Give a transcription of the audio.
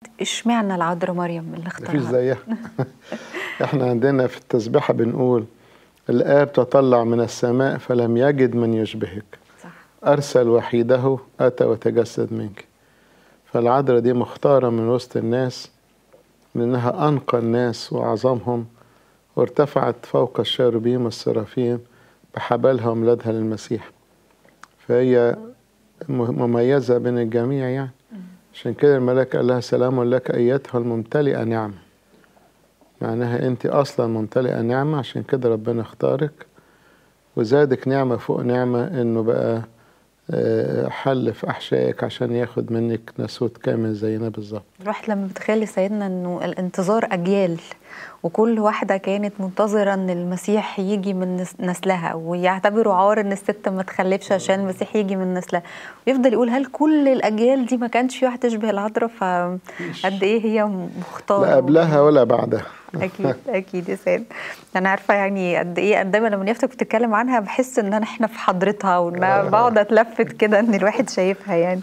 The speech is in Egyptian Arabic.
اشمعنى العذراء مريم اللي مفيش اختارها زيها احنا عندنا في التسبيحة بنقول الآب تطلع من السماء فلم يجد من يشبهك صح أرسل وحيده أتى وتجسد منك فالعذراء دي مختارة من وسط الناس لأنها أنقى الناس وأعظمهم وارتفعت فوق الشاربين والسرافين بحبلها وميلادها للمسيح فهي م- مميزة بين الجميع يعني عشان كده الملاك قال لها سلام لك أيتها الممتلئة نعمة معناها أنت أصلا ممتلئة نعمة عشان كده ربنا اختارك وزادك نعمة فوق نعمة إنه بقى آه، حل في أحشائك عشان ياخد منك ناسوت كامل زينا بالظبط الواحد لما بتخيل سيدنا انه الانتظار اجيال وكل واحده كانت منتظره ان المسيح يجي من نس- نسلها ويعتبروا عار ان الست ما تخلفش عشان المسيح يجي من نسلها ويفضل يقول هل كل الاجيال دي ما كانش في واحد تشبه العذراء فقد ايه هي مختاره لا قبلها ولا بعدها اكيد اكيد يا سيد انا عارفه يعني قد ايه دايما لما نفتك بتتكلم عنها بحس ان احنا في حضرتها وان أنا بقعد اتلفت كده ان الواحد شايفها يعني